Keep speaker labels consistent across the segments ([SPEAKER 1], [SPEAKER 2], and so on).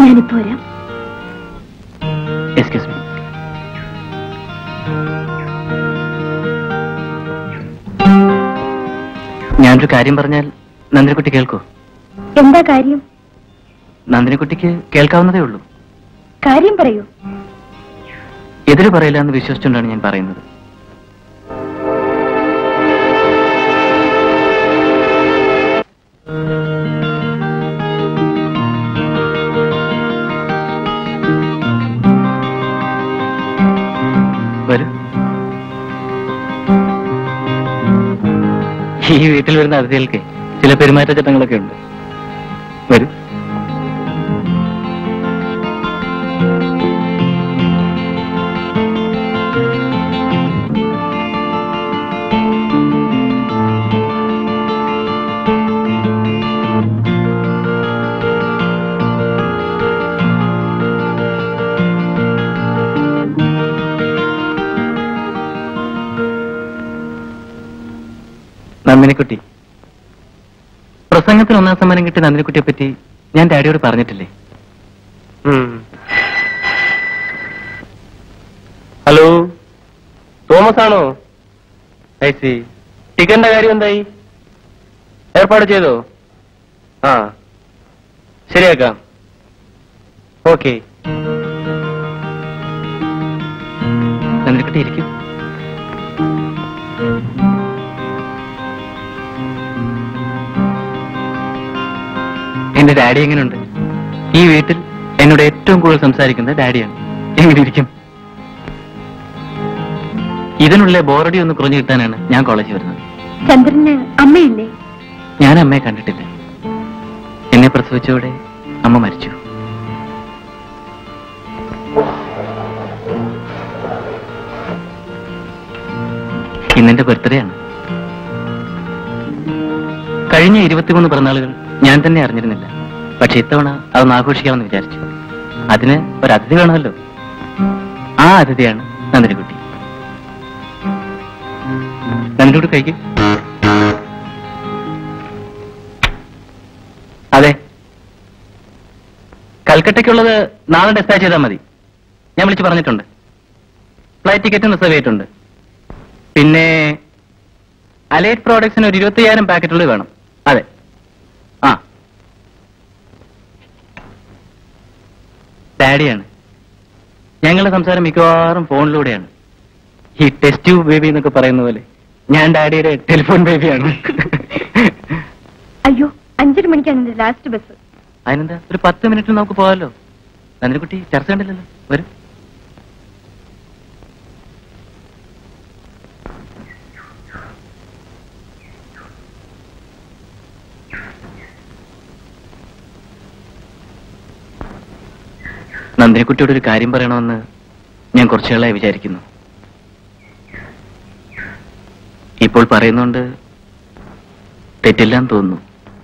[SPEAKER 1] ഞാനിപ്പോ വരാം
[SPEAKER 2] excuse me ഞാനൊരു കാര്യം പറഞ്ഞാൽ നന്ദിനിക്കുട്ടി കേൾക്കൂ
[SPEAKER 1] എന്താ കാര്യം
[SPEAKER 2] നന്ദിനിക്കുട്ടിക്ക് കേൾക്കാവുന്നതേ ഉള്ളൂ
[SPEAKER 1] കാര്യം പറയൂ
[SPEAKER 2] എതിര് പറയില്ല എന്ന് വിശ്വസിച്ചുകൊണ്ടാണ് ഞാൻ പറയുന്നത് വരൂ ഈ വീട്ടിൽ വരുന്ന അതിഥികൾക്ക് ചില പെരുമാറ്റച്ചട്ടങ്ങളൊക്കെ ഉണ്ട് വരൂ നന്ദിനിക്കുട്ടി പ്രസംഗത്തിൽ ഒന്നാം സമ്മാനം കിട്ടിയ നന്ദിനിക്കുട്ടിയെ പറ്റി ഞാൻ ഡാഡിയോട് പറഞ്ഞിട്ടില്ലേ
[SPEAKER 3] ഹലോ തോമസ് ആണോ ഐ സി ടിക്കറ്റിന്റെ കാര്യം എന്തായി ഏർപ്പാട് ചെയ്തോ ആ ശരിയാക്കാം ഓക്കെ
[SPEAKER 2] നന്ദിനിക്കുട്ടി ഇരിക്കും എന്റെ ഡാഡി എങ്ങനെയുണ്ട് ഈ വീട്ടിൽ എന്നോട് ഏറ്റവും കൂടുതൽ സംസാരിക്കുന്നത് ഡാഡിയാണ് എങ്ങനെ ഇരിക്കും ഇതിനുള്ള ബോറടി ഒന്ന് കുറഞ്ഞു കിട്ടാനാണ് ഞാൻ കോളേജിൽ വരുന്നത്
[SPEAKER 1] ചന്ദ്രന് അമ്മയില്ലേ
[SPEAKER 2] ഞാൻ അമ്മയെ കണ്ടിട്ടില്ല എന്നെ പ്രസവിച്ചതോടെ അമ്മ മരിച്ചു ഇന്നെന്റെ ബർത്ത്ഡേ ആണ് കഴിഞ്ഞ ഇരുപത്തിമൂന്ന് പിറന്നാളുകൾ ഞാൻ തന്നെ അറിഞ്ഞിരുന്നില്ല പക്ഷെ ഇത്തവണ അതൊന്ന് ആഘോഷിക്കാമെന്ന് വിചാരിച്ചു അതിന് ഒരു അതിഥി വേണമല്ലോ ആ അതിഥിയാണ് നന്ദിനിക്കുട്ടി നന്ദിനിക്കുട്ടി കഴിക്കും അതെ കൽക്കട്ടയ്ക്കുള്ളത് നാളെ ഡിസ്പാച്ച് ചെയ്താൽ മതി ഞാൻ വിളിച്ച് പറഞ്ഞിട്ടുണ്ട് ഫ്ലൈറ്റ് ടിക്കറ്റും റിസർവ് ചെയ്തിട്ടുണ്ട് പിന്നെ അലൈറ്റ് പ്രോഡക്ട്സിന് ഒരു ഇരുപത്തയ്യായിരം പാക്കറ്റുകൾ വേണം അതെ ആ ഡാഡിയാണ് ഞങ്ങളുടെ സംസാരം മിക്കവാറും ഫോണിലൂടെയാണ് ഈ ടെസ്റ്റ് ട്യൂബ് ബേബി എന്നൊക്കെ പറയുന്ന പോലെ ഞാൻ ഡാഡിയുടെ ടെലിഫോൺ ബേബിയാണ്
[SPEAKER 1] അയ്യോ അഞ്ചര മണിക്കാണ് എന്റെ ലാസ്റ്റ് ബസ്
[SPEAKER 2] അതിനെന്താ ഒരു പത്ത് മിനിറ്റ് നമുക്ക് പോകാമല്ലോ നന്ദിനിക്കുട്ടി ചർച്ച കണ്ടില്ലല്ലോ വരും നന്ദിനിക്കുട്ടിയോട് ഒരു കാര്യം പറയണമെന്ന് ഞാൻ കുറച്ചുകളായി വിചാരിക്കുന്നു ഇപ്പോൾ പറയുന്നുണ്ട് തെറ്റില്ലാന്ന് തോന്നുന്നു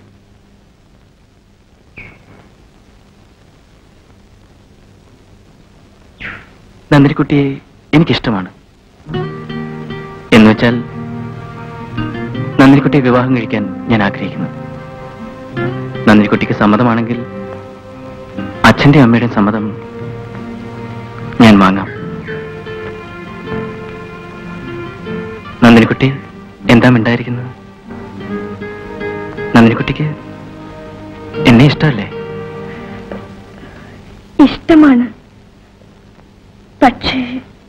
[SPEAKER 2] നന്ദിനിക്കുട്ടിയെ എനിക്കിഷ്ടമാണ് എന്നുവെച്ചാൽ നന്ദിനിക്കുട്ടിയെ വിവാഹം കഴിക്കാൻ ഞാൻ ആഗ്രഹിക്കുന്നു നന്ദിനിക്കുട്ടിക്ക് സമ്മതമാണെങ്കിൽ അച്ഛന്റെ അമ്മയുടെ സമ്മതം ഞാൻ വാങ്ങാം നന്ദിനിക്കുട്ടി എന്താ മിണ്ടായിരിക്കുന്നത് നന്ദിനിക്കുട്ടിക്ക് എന്നെ ഇഷ്ടമല്ലേ
[SPEAKER 1] ഇഷ്ടമാണ് പക്ഷേ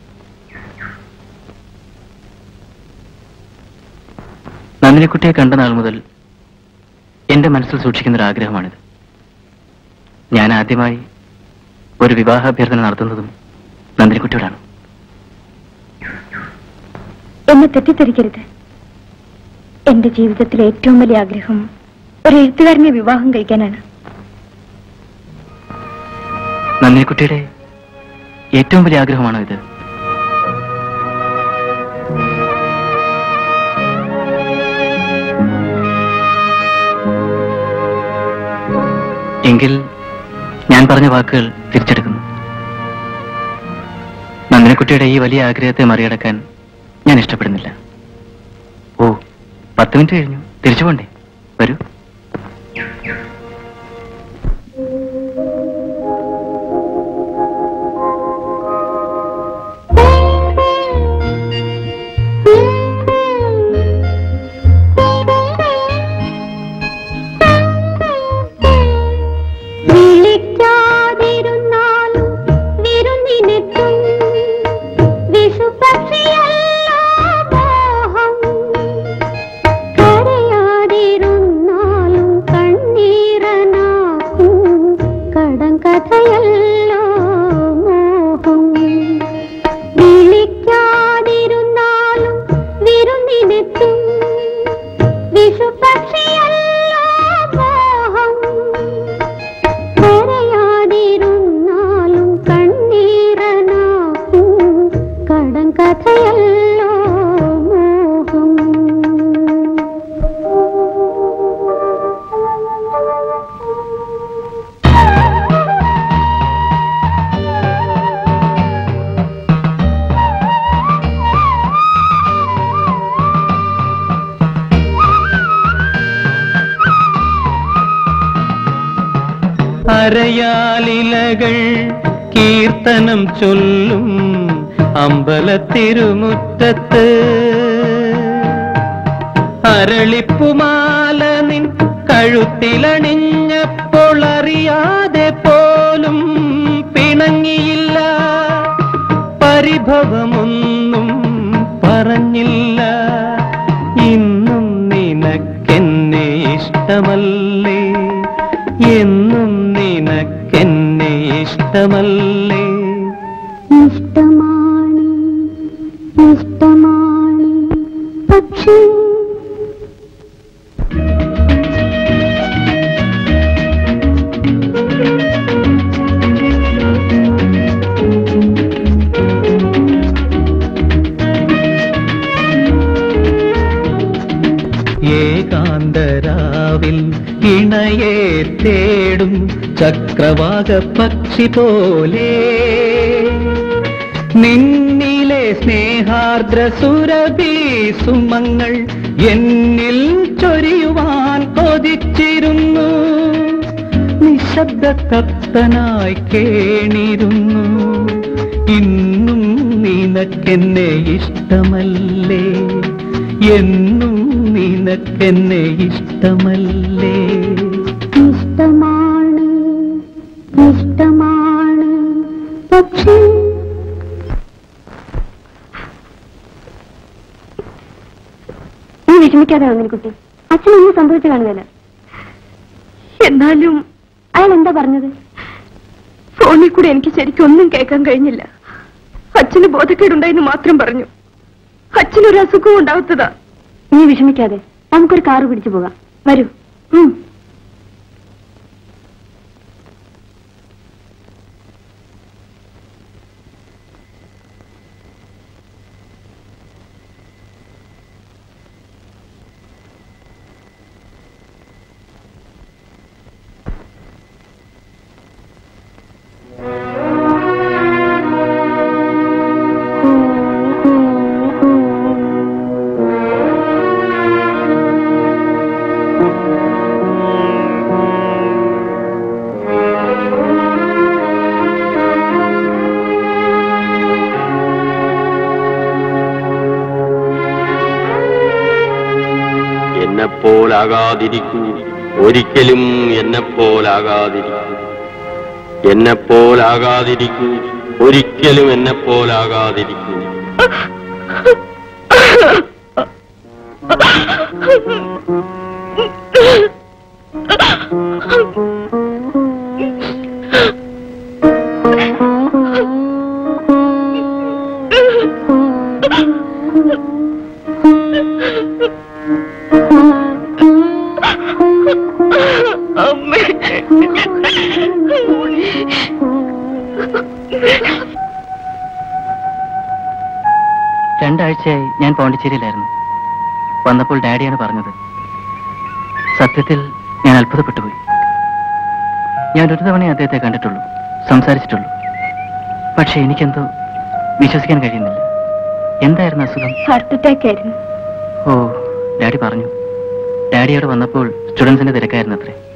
[SPEAKER 2] നന്ദിനിക്കുട്ടിയെ കണ്ട നാൾ മുതൽ എന്റെ മനസ്സിൽ സൂക്ഷിക്കുന്ന ഒരു ആഗ്രഹമാണിത് ഞാൻ ആദ്യമായി ഒരു വിവാഹാഭ്യർത്ഥന നടത്തുന്നതും നന്ദിനിക്കുട്ടിയോടാണ്
[SPEAKER 1] എന്നെ തെറ്റിദ്ധരിക്കരുത് എന്റെ ജീവിതത്തിലെ ഏറ്റവും വലിയ ആഗ്രഹം ഒരു എഴുത്തുകാരനെ വിവാഹം കഴിക്കാനാണ്
[SPEAKER 2] നന്ദിനിക്കുട്ടിയുടെ ഏറ്റവും വലിയ ആഗ്രഹമാണോ ഇത് എങ്കിൽ ഞാൻ പറഞ്ഞ വാക്കുകൾ തിരിച്ചെടുക്കുന്നു നന്ദിനിക്കുട്ടിയുടെ ഈ വലിയ ആഗ്രഹത്തെ മറികടക്കാൻ ഞാൻ ഇഷ്ടപ്പെടുന്നില്ല ഓ പത്ത് മിനിറ്റ് കഴിഞ്ഞു തിരിച്ചു പോണ്ടേ വരൂ
[SPEAKER 4] അരയാലിലകൾ കീർത്തനം ചൊല്ലും അമ്പലത്തിരുമുറ്റത്ത് അരളിപ്പുമാല നിൻ കഴുത്തിലണിഞ്ഞപ്പോൾ അറിയാതെ പോലും പിണങ്ങിയില്ല പരിഭവമൊന്നും പറഞ്ഞില്ല ഇന്നും നിനക്കെന്നെ ഇഷ്ടമല്ലേ എന്നും നിനക്കെന്നെ ഇഷ്ടമല്ലേ
[SPEAKER 1] ഇഷ്ടമാണ് ഇഷ്ടമാണ് പക്ഷേ
[SPEAKER 4] ഏകാന്തരാവിൽ ഇണയെ തേടും ചക്രവാക പക്ഷി പോലെ നിന്നിലെ സ്നേഹാർദ്ര സുരഭി സുമങ്ങൾ എന്നിൽ ചൊരിയുവാൻ കൊതിച്ചിരുന്നു നിശബ്ദ കത്തനായി കേണിരുന്നു ഇന്നും നിനക്കെന്നെ ഇഷ്ടമല്ലേ എന്നും നിനക്കെന്നെ ഇഷ്ടമല്ലേ
[SPEAKER 1] ഇഷ്ടമാണ് ഇഷ്ടമാണ് പക്ഷേ നീ വിഷമിക്കാതെ വന്നിന് കുട്ടി അച്ഛനൊന്നും സംഭവിച്ചു കാണുകയല്ല എന്നാലും അയാൾ എന്താ പറഞ്ഞത് ഫോണിൽ കൂടെ എനിക്ക് ശരിക്കും ഒന്നും കേൾക്കാൻ കഴിഞ്ഞില്ല അച്ഛന് ബോധക്കേടുണ്ടായെന്ന് മാത്രം പറഞ്ഞു അച്ഛനൊരു അസുഖവും ഉണ്ടാവത്തതാ നീ വിഷമിക്കാതെ നമുക്കൊരു കാറ് പിടിച്ചു പോകാം വരൂ ഉം.
[SPEAKER 3] എന്നെപ്പോലാകാതിരിക്കൂ ഒരിക്കലും എന്നെപ്പോലാകാതിരിക്കൂ എന്നെപ്പോലാകാതിരിക്കൂ ഒരിക്കലും എന്നെപ്പോലാകാതിരിക്കൂ
[SPEAKER 2] രണ്ടാഴ്ചയായി ഞാൻ പോണ്ടിച്ചേരിയിലായിരുന്നു വന്നപ്പോൾ ഡാഡിയാണ് പറഞ്ഞത് സത്യത്തിൽ ഞാൻ അത്ഭുതപ്പെട്ടുപോയി ഞാൻ ഒരു തവണ അദ്ദേഹത്തെ കണ്ടിട്ടുള്ളൂ സംസാരിച്ചിട്ടുള്ളൂ പക്ഷെ എനിക്കെന്തോ വിശ്വസിക്കാൻ കഴിയുന്നില്ല എന്തായിരുന്നു അസുഖം
[SPEAKER 1] ഹാർട്ട് അറ്റാക്ക് ആയിരുന്നു
[SPEAKER 2] ഓ ഡാഡി പറഞ്ഞു ഡാഡി അവിടെ വന്നപ്പോൾ സ്റ്റുഡൻസിന്റെ തിരക്കായിരുന്നു അത്രേ